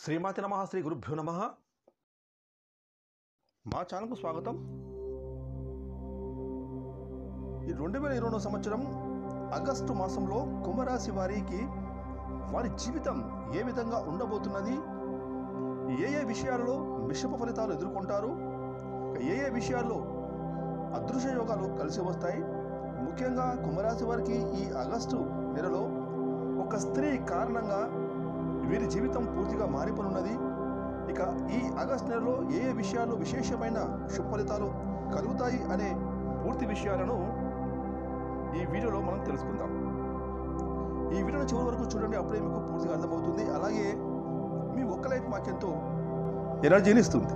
శ్రీమాతి నమ శ్రీ గురుభ్యో నమ మా ఛానల్కు స్వాగతం ఈ రెండు వేల ఇరవై సంవత్సరం ఆగస్టు మాసంలో కుంభరాశి వారికి వారి జీవితం ఏ విధంగా ఉండబోతున్నది ఏ ఏ విషయాలలో మిశ్రమ ఫలితాలు ఎదుర్కొంటారు ఏ ఏ విషయాల్లో అదృశ్య యోగాలు కలిసి వస్తాయి ముఖ్యంగా కుంభరాశి వారికి ఈ ఆగస్టు నెలలో ఒక స్త్రీ కారణంగా వీరి జీవితం పూర్తిగా మారిపోనున్నది ఇక ఈ ఆగస్టు నెలలో ఏ ఏ విషయాలు విశేషమైన శుభ ఫలితాలు కలుగుతాయి అనే పూర్తి విషయాలను ఈ వీడియోలో మనం తెలుసుకుందాం ఈ వీడియోను చివరి వరకు చూడండి అప్పుడే మీకు పూర్తిగా అర్థమవుతుంది అలాగే మీ ఒక్క లైఫ్ మాకెంతో ఎనర్జీని ఇస్తుంది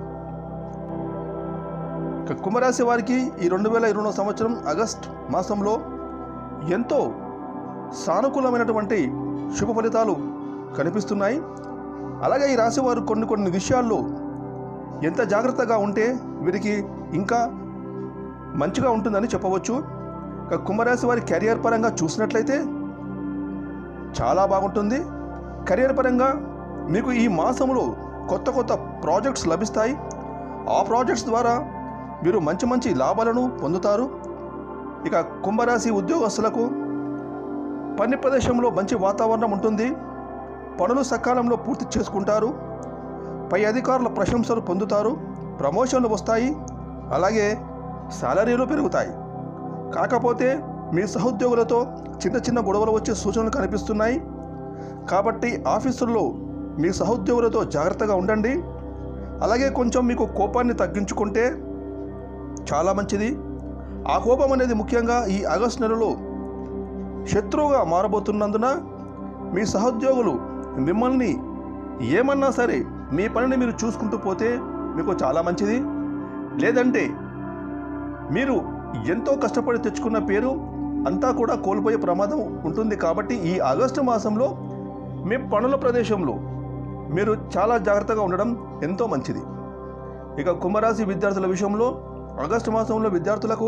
ఇక కుంభరాశి వారికి ఈ రెండు వేల ఇరవై సంవత్సరం ఆగస్ట్ మాసంలో ఎంతో సానుకూలమైనటువంటి శుభ ఫలితాలు కనిపిస్తున్నాయి అలాగే ఈ రాశి వారు కొన్ని కొన్ని విషయాల్లో ఎంత జాగ్రత్తగా ఉంటే వీరికి ఇంకా మంచిగా ఉంటుందని చెప్పవచ్చు ఇక కుంభరాశి వారి కెరియర్ పరంగా చూసినట్లయితే చాలా బాగుంటుంది కెరియర్ పరంగా మీకు ఈ మాసంలో కొత్త కొత్త ప్రాజెక్ట్స్ లభిస్తాయి ఆ ప్రాజెక్ట్స్ ద్వారా మీరు మంచి మంచి లాభాలను పొందుతారు ఇక కుంభరాశి ఉద్యోగస్తులకు పని ప్రదేశంలో మంచి వాతావరణం ఉంటుంది పనులు సకాలంలో పూర్తి చేసుకుంటారు పై అధికారుల ప్రశంసలు పొందుతారు ప్రమోషన్లు వస్తాయి అలాగే సాలరీలు పెరుగుతాయి కాకపోతే మీ సహోద్యోగులతో చిన్న చిన్న గొడవలు వచ్చే సూచనలు కనిపిస్తున్నాయి కాబట్టి ఆఫీసుల్లో మీ సహోద్యోగులతో జాగ్రత్తగా ఉండండి అలాగే కొంచెం మీకు కోపాన్ని తగ్గించుకుంటే చాలా మంచిది ఆ కోపం అనేది ముఖ్యంగా ఈ ఆగస్టు నెలలో శత్రువుగా మారబోతున్నందున మీ సహోద్యోగులు మిమ్మల్ని ఏమన్నా సరే మీ పనిని మీరు చూసుకుంటూ పోతే మీకు చాలా మంచిది లేదంటే మీరు ఎంతో కష్టపడి తెచ్చుకున్న పేరు అంతా కూడా కోల్పోయే ప్రమాదం ఉంటుంది కాబట్టి ఈ ఆగస్టు మాసంలో మీ పనుల ప్రదేశంలో మీరు చాలా జాగ్రత్తగా ఉండడం ఎంతో మంచిది ఇక కుంభరాశి విద్యార్థుల విషయంలో ఆగస్టు మాసంలో విద్యార్థులకు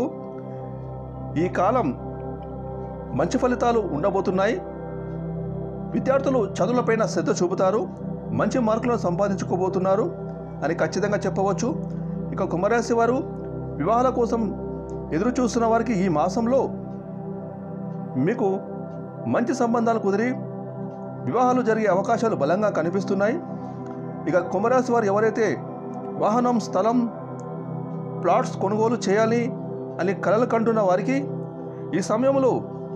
ఈ కాలం మంచి ఫలితాలు ఉండబోతున్నాయి విద్యార్థులు చదువులపైన శ్రద్ధ చూపుతారు మంచి మార్కులను సంపాదించుకోబోతున్నారు అని ఖచ్చితంగా చెప్పవచ్చు ఇక కుంభరాశి వారు వివాహాల కోసం ఎదురు చూస్తున్న వారికి ఈ మాసంలో మీకు మంచి సంబంధాలు కుదిరి వివాహాలు జరిగే అవకాశాలు బలంగా కనిపిస్తున్నాయి ఇక కుంభరాశి వారు ఎవరైతే వాహనం స్థలం ప్లాట్స్ కొనుగోలు చేయాలి అని కలలు కంటున్న వారికి ఈ సమయంలో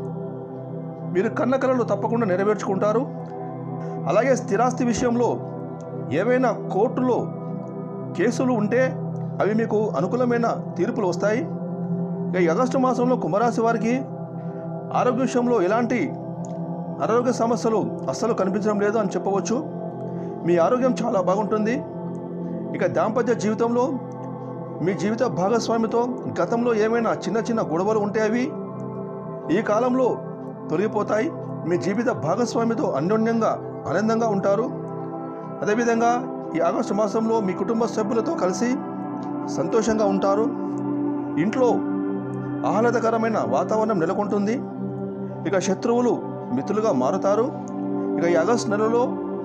మీరు కన్న కలలు తప్పకుండా నెరవేర్చుకుంటారు అలాగే స్థిరాస్తి విషయంలో ఏవైనా కోర్టులో కేసులు ఉంటే అవి మీకు అనుకూలమైన తీర్పులు వస్తాయి ఇక ఈ ఆగస్టు మాసంలో కుంభరాశి వారికి ఆరోగ్య విషయంలో ఎలాంటి అనారోగ్య సమస్యలు అస్సలు కనిపించడం లేదు అని చెప్పవచ్చు మీ ఆరోగ్యం చాలా బాగుంటుంది ఇక దాంపత్య జీవితంలో మీ జీవిత భాగస్వామితో గతంలో ఏమైనా చిన్న చిన్న గొడవలు ఉంటే అవి ఈ కాలంలో తొలగిపోతాయి మీ జీవిత భాగస్వామితో అన్యోన్యంగా ఆనందంగా ఉంటారు అదేవిధంగా ఈ ఆగస్టు మాసంలో మీ కుటుంబ సభ్యులతో కలిసి సంతోషంగా ఉంటారు ఇంట్లో ఆహ్లాదకరమైన వాతావరణం నెలకొంటుంది ఇక శత్రువులు మిత్రులుగా మారుతారు ఇక ఈ ఆగస్టు నెలలో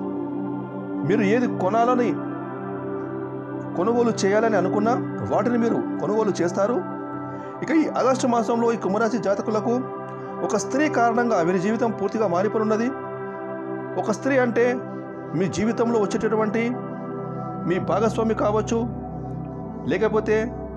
మీరు ఏది కొనాలని కొనుగోలు చేయాలని అనుకున్నా వాటిని మీరు కొనుగోలు చేస్తారు ఇక ఈ ఆగస్టు మాసంలో ఈ కుంభరాశి జాతకులకు ఒక స్త్రీ కారణంగా వీరి జీవితం పూర్తిగా మారిపోనున్నది ఒక స్త్రీ అంటే మీ జీవితంలో వచ్చేటటువంటి మీ భాగస్వామి కావచ్చు లేకపోతే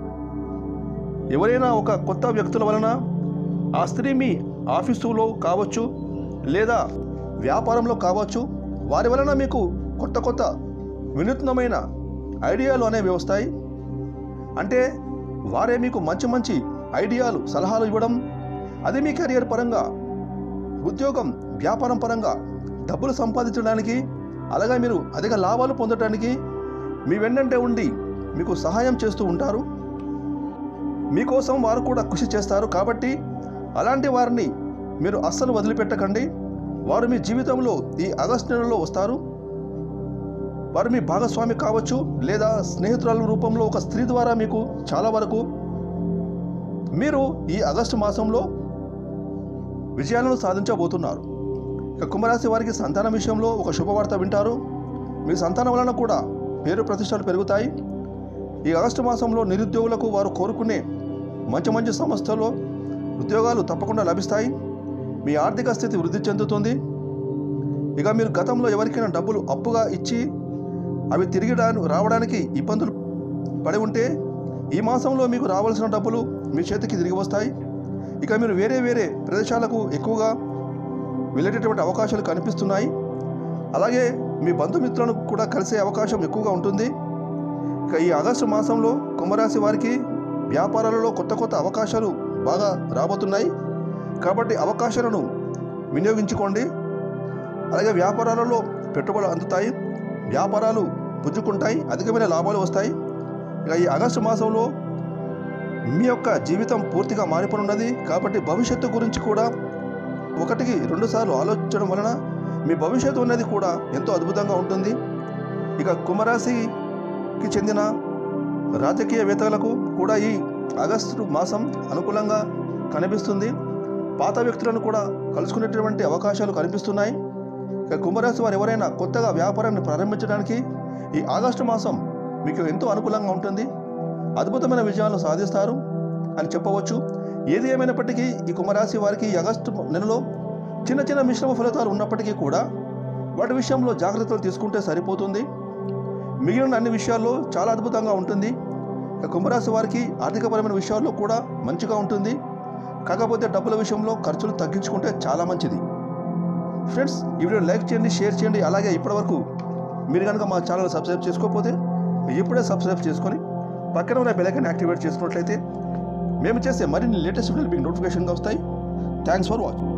ఎవరైనా ఒక కొత్త వ్యక్తుల వలన ఆ స్త్రీ మీ ఆఫీసులో కావచ్చు లేదా వ్యాపారంలో కావచ్చు వారి వలన మీకు కొత్త కొత్త వినూత్నమైన ఐడియాలు అనేవి వస్తాయి అంటే వారే మీకు మంచి మంచి ఐడియాలు సలహాలు ఇవ్వడం అది మీ కెరియర్ పరంగా ఉద్యోగం వ్యాపారం పరంగా డబ్బులు సంపాదించడానికి అలాగే మీరు అధిక లాభాలు పొందడానికి మీ వెన్నంటే ఉండి మీకు సహాయం చేస్తూ ఉంటారు మీకోసం వారు కూడా కృషి చేస్తారు కాబట్టి అలాంటి వారిని మీరు అస్సలు వదిలిపెట్టకండి వారు మీ జీవితంలో ఈ ఆగస్టు నెలలో వస్తారు వారు మీ భాగస్వామి కావచ్చు లేదా స్నేహితురాల రూపంలో ఒక స్త్రీ ద్వారా మీకు చాలా వరకు మీరు ఈ ఆగస్టు మాసంలో విజయాలను సాధించబోతున్నారు ఇక కుంభరాశి వారికి సంతానం విషయంలో ఒక శుభవార్త వింటారు మీ సంతానం వలన కూడా పేరు ప్రతిష్టలు పెరుగుతాయి ఈ ఆగస్టు మాసంలో నిరుద్యోగులకు వారు కోరుకునే మంచి మంచి సంస్థల్లో ఉద్యోగాలు తప్పకుండా లభిస్తాయి మీ ఆర్థిక స్థితి వృద్ధి చెందుతుంది ఇక మీరు గతంలో ఎవరికైనా డబ్బులు అప్పుగా ఇచ్చి అవి తిరిగి రా- రావడానికి ఇబ్బందులు పడి ఉంటే ఈ మాసంలో మీకు రావాల్సిన డబ్బులు మీ చేతికి తిరిగి వస్తాయి ఇక మీరు వేరే వేరే ప్రదేశాలకు ఎక్కువగా వెళ్ళేటటువంటి అవకాశాలు కనిపిస్తున్నాయి అలాగే మీ బంధుమిత్రులను కూడా కలిసే అవకాశం ఎక్కువగా ఉంటుంది ఇక ఈ ఆగస్టు మాసంలో కుంభరాశి వారికి వ్యాపారాలలో కొత్త కొత్త అవకాశాలు బాగా రాబోతున్నాయి కాబట్టి అవకాశాలను వినియోగించుకోండి అలాగే వ్యాపారాలలో పెట్టుబడులు అందుతాయి వ్యాపారాలు పుంజుకుంటాయి అధికమైన లాభాలు వస్తాయి ఇక ఈ ఆగస్టు మాసంలో మీ యొక్క జీవితం పూర్తిగా మారిపోనున్నది కాబట్టి భవిష్యత్తు గురించి కూడా ఒకటికి రెండు సార్లు ఆలోచించడం వలన మీ భవిష్యత్తు అనేది కూడా ఎంతో అద్భుతంగా ఉంటుంది ఇక కుంభరాశికి చెందిన రాజకీయవేత్తలకు కూడా ఈ ఆగస్టు మాసం అనుకూలంగా కనిపిస్తుంది పాత వ్యక్తులను కూడా కలుసుకునేటువంటి అవకాశాలు కనిపిస్తున్నాయి ఇక కుంభరాశి వారు ఎవరైనా కొత్తగా వ్యాపారాన్ని ప్రారంభించడానికి ఈ ఆగస్టు మాసం మీకు ఎంతో అనుకూలంగా ఉంటుంది అద్భుతమైన విజయాలను సాధిస్తారు అని చెప్పవచ్చు ఏది ఏమైనప్పటికీ ఈ కుంభరాశి వారికి ఈ ఆగస్టు నెలలో చిన్న చిన్న మిశ్రమ ఫలితాలు ఉన్నప్పటికీ కూడా వాటి విషయంలో జాగ్రత్తలు తీసుకుంటే సరిపోతుంది మిగిలిన అన్ని విషయాల్లో చాలా అద్భుతంగా ఉంటుంది ఇక కుంభరాశి వారికి ఆర్థికపరమైన విషయాల్లో కూడా మంచిగా ఉంటుంది కాకపోతే డబ్బుల విషయంలో ఖర్చులు తగ్గించుకుంటే చాలా మంచిది ఫ్రెండ్స్ ఈ వీడియో లైక్ చేయండి షేర్ చేయండి అలాగే ఇప్పటివరకు మీరు కనుక మా ఛానల్ సబ్స్క్రైబ్ చేసుకోకపోతే ఇప్పుడే సబ్స్క్రైబ్ చేసుకొని పక్కన ఉన్న బెలైకన్ యాక్టివేట్ చేసుకున్నట్లయితే మేము చేసే మరిన్ని లేటెస్ట్ వీడియోలు మీకు నోటిఫికేషన్గా వస్తాయి థ్యాంక్స్ ఫర్ వాచింగ్